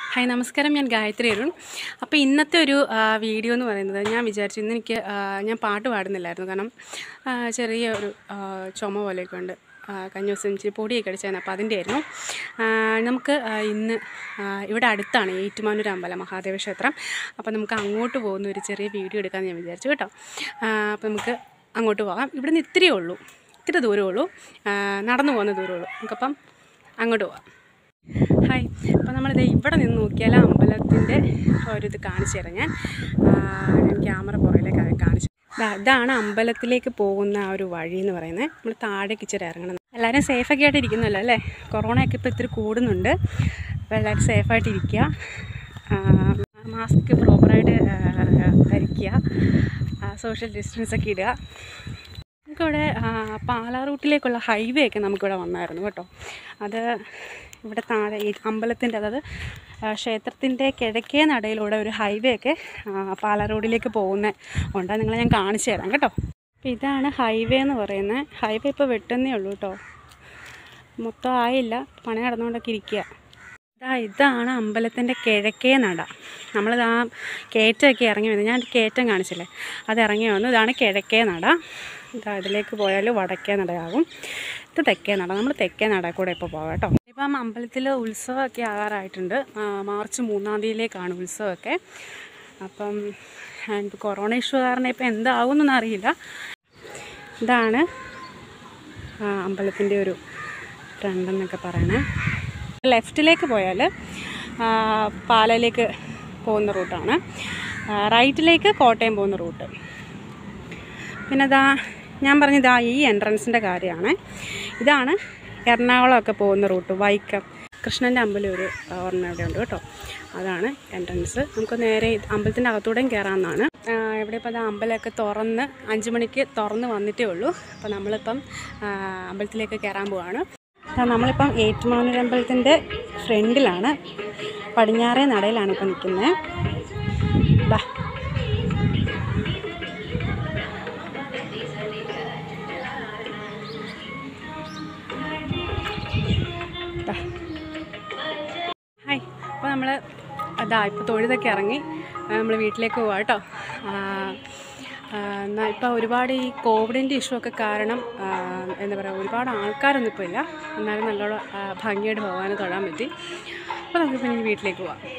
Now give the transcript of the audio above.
Hi നമസ്കാരം ഞാൻ ഗായത്രി അരുൺ അപ്പോൾ ഇന്നത്തെ ഒരു ആ, വീഡിയോ എന്ന് പറയുന്നത് ഞാൻ വിചാരിച്ചു ഇന്ന് എനിക്ക് ആ, ഞാൻ പാട്ട് പാടുന്നില്ലായിരുന്നു കാരണം ആ, ചെറിയ ഒരു ആ, ചുമ പോലെയൊക്കെ ഉണ്ട് ആ, കഴിഞ്ഞ ദിവസം ഇച്ചിരി പൊടിയൊക്കെ അടിച്ചായിരുന്നു അപ്പോൾ അതിൻ്റെ ആയിരുന്നു ആ, നമുക്ക് ആ, ഇന്ന് ആ, ഇവിടെ അടുത്താണ് ഏറ്റുമാനൂർ അമ്പലം മഹാദേവ ക്ഷേത്രം അപ്പോൾ നമുക്ക് അങ്ങോട്ട് പോകുന്ന ഒരു ചെറിയ വീഡിയോ എടുക്കാമെന്ന് ഞാൻ വിചാരിച്ചു കേട്ടോ ആ, അപ്പോൾ നമുക്ക് അങ്ങോട്ട് പോകാം ഇവിടെ നിന്ന് ഇത്തിരിയേ ഉള്ളൂ ഇത്തിരി ദൂരമേ ഉള്ളൂ ആ, നടന്നു പോകുന്ന ദൂരമേ ഉള്ളൂ നമുക്കപ്പം അങ്ങോട്ട് പോകാം ഹായ് അപ്പോൾ നമ്മളിത് ഇവിടെ നിന്ന് നോക്കിയാൽ അമ്പലത്തിൻ്റെ ഒരു ഇത് കാണിച്ചു തരാം ഞാൻ ആ, ഞാൻ ക്യാമറ പുറകിലേക്ക് അത് കാണിച്ചു ദാ ഇതാണ് അമ്പലത്തിലേക്ക് പോകുന്ന ആ ഒരു വഴി എന്ന് പറയുന്നത് നമ്മൾ താഴേക്ക് ഇച്ചിരി ഇറങ്ങണം എല്ലാവരും സേഫൊക്കെ ആയിട്ട് ഇരിക്കുന്നല്ലോ അല്ലേ കൊറോണയൊക്കെ ഇപ്പോൾ ഇത്തിരി കൂടുന്നുണ്ട് അപ്പോൾ എല്ലാവരും സേഫായിട്ട് ഇരിക്കുക മാസ്ക് പ്രോപ്പറായിട്ട് ധരിക്കുക സോഷ്യൽ ഡിസ്റ്റൻസ് ഒക്കെ ഇടുക നമുക്കിവിടെ ആ, പാലാ റൂട്ടിലേക്കുള്ള ഹൈവേ ഒക്കെ നമുക്കിവിടെ വന്നായിരുന്നു കേട്ടോ അത് ഇവിടെ താഴെ ഈ അമ്പലത്തിൻ്റെ അതായത് ആ, ക്ഷേത്രത്തിൻ്റെ കിഴക്കേ നടയിലൂടെ ഒരു ഹൈവേ ഒക്കെ ആ, പാലാ റോഡിലേക്ക് പോകുന്ന ഉണ്ട് അത് നിങ്ങളെ ഞാൻ കാണിച്ചു തരാം കേട്ടോ അപ്പോൾ ഇതാണ് ഹൈവേ എന്ന് പറയുന്നത് ഹൈവേ ഇപ്പോൾ വെട്ടുന്നേ ഉള്ളൂ കേട്ടോ മൊത്തം ആയില്ല പണി നടന്നുകൊണ്ടൊക്കെ ഇരിക്കുക ഇതാ ഇതാണ് അമ്പലത്തിൻ്റെ കിഴക്കേ നട നമ്മളിത് ആ കയറ്റമൊക്കെ ഇറങ്ങി വന്നു ഞാൻ കയറ്റം കാണിച്ചില്ലേ അത് ഇറങ്ങി വന്നു ഇതാണ് കിഴക്കേ നട ഇതാ ഇതിലേക്ക് പോയാൽ വടക്കേ നടയാകും ഇത് തെക്കേ നട നമ്മൾ തെക്കേ നട കൂടെ ഇപ്പോൾ പോകാം കേട്ടോ ഇപ്പം അമ്പലത്തിൽ ഉത്സവമൊക്കെ ആകാറായിട്ടുണ്ട് ആ, മാർച്ച് മൂന്നാം തീയതിയിലേക്കാണ് ഉത്സവമൊക്കെ അപ്പം എനിക്ക് കൊറോണ ഇഷ്യൂ കാരണം ഇപ്പോൾ എന്താകുമെന്നൊന്നും അറിയില്ല ഇതാണ് അമ്പലത്തിൻ്റെ ഒരു ട്രെൻഡ് എന്നൊക്കെ പറയണേ ലെഫ്റ്റിലേക്ക് പോയാൽ പാലയിലേക്ക് പോകുന്ന റൂട്ടാണ് ആ, റൈറ്റിലേക്ക് കോട്ടയം പോകുന്ന റൂട്ട് പിന്നെ ഇതാ ഞാൻ പറഞ്ഞതാ ഈ എൻട്രൻസിൻ്റെ കാര്യമാണ് ഇതാണ് എറണാകുളമൊക്കെ പോകുന്ന റൂട്ട് വൈക്കം കൃഷ്ണൻ്റെ അമ്പലം ഒരു ആ, ഒരെണ്ണം ഇവിടെ ഉണ്ട് കേട്ടോ അതാണ് എൻട്രൻസ് നമുക്ക് നേരെ ഇത് അമ്പലത്തിൻ്റെ അകത്തൂടെയും കയറാമെന്നാണ് ആ, ഇവിടെ ഇപ്പോൾ അത് അമ്പലമൊക്കെ തുറന്ന് അഞ്ച് മണിക്ക് തുറന്ന് വന്നിട്ടേ ഉള്ളൂ അപ്പോൾ നമ്മളിപ്പം ആ, അമ്പലത്തിലേക്ക് കയറാൻ പോവാണ് ആ, നമ്മളിപ്പം ഏറ്റുമാനൂർ അമ്പലത്തിൻ്റെ ഫ്രണ്ടിലാണ് പടിഞ്ഞാറേ നടയിലാണ് ഇപ്പം നിൽക്കുന്നത് ബാ ദാ. ഹായ് അപ്പോൾ നമ്മൾ അതാ ഇപ്പോൾ തൊഴുതൊക്കെ ഇറങ്ങി നമ്മൾ വീട്ടിലേക്ക് പോവാം കേട്ടോ എന്നാൽ ഇപ്പോൾ ഒരുപാട് ഈ കോവിഡിൻ്റെ ഇഷ്യൂ ഒക്കെ കാരണം ആ, എന്താ പറയുക ഒരുപാട് ആൾക്കാരൊന്നും ഇപ്പോൾ ഇല്ല എന്നാലും നല്ലോണം ആ, ഭംഗിയായിട്ട് പോകാനും തൊഴാൻ പറ്റി അപ്പോൾ നമുക്ക് പിന്നെ ഇനി വീട്ടിലേക്ക് പോവാം